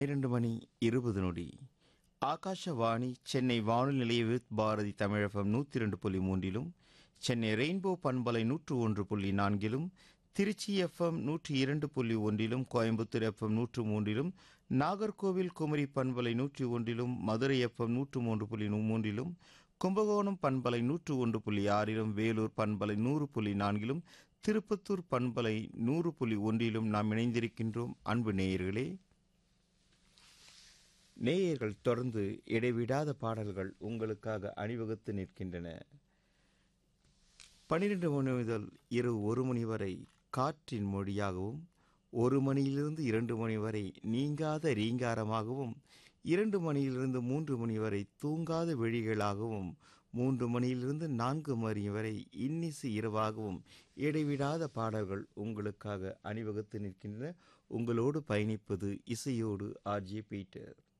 இரண்டு மணி இருபது நொடி ஆகாஷவாணி சென்னை வானொலி நிலைய வித் பாரதி தமிழகம் நூற்றி இரண்டு புள்ளி மூன்றிலும் சென்னை ரெயின்போ பண்பலை நூற்று ஒன்று புள்ளி நான்கிலும் திருச்சி எஃப்எம் நூற்றி இரண்டு புள்ளி ஒன்றிலும் கோயம்புத்தூர் எஃப்எம் நூற்று மூன்றிலும் நாகர்கோவில் குமரி பண்பலை நூற்றி ஒன்றிலும் மதுரை எஃப்எம் நூற்று மூன்று புள்ளி நூ- மூன்றிலும் கும்பகோணம் பண்பலை நூற்று ஒன்று புள்ளி ஆறிலும் வேலூர் பண்பலை நூறு புள்ளி நான்கிலும் திருப்பத்தூர் பண்பலை நூறு புள்ளி ஒன்றிலும் நாம் இணைந்திருக்கின்றோம் அன்பு நேயர்களே நேயர்கள் தொடர்ந்து இடைவிடாத பாடல்கள் உங்களுக்காக அணிவகுத்து நிற்கின்றன பன்னிரண்டு மணி முதல் இரவு ஒரு மணி வரை காற்றின் மொழியாகவும் ஒரு மணியிலிருந்து இரண்டு மணி வரை நீங்காத ரீங்காரமாகவும் இரண்டு மணியிலிருந்து மூன்று மணி வரை தூங்காத விழிகளாகவும் மூன்று மணியிலிருந்து நான்கு மணி வரை இன்னிசு இரவாகவும் இடைவிடாத பாடல்கள் உங்களுக்காக அணிவகுத்து நிற்கின்றன உங்களோடு பயணிப்பது இசையோடு ஆர்ஜி பீட்டர்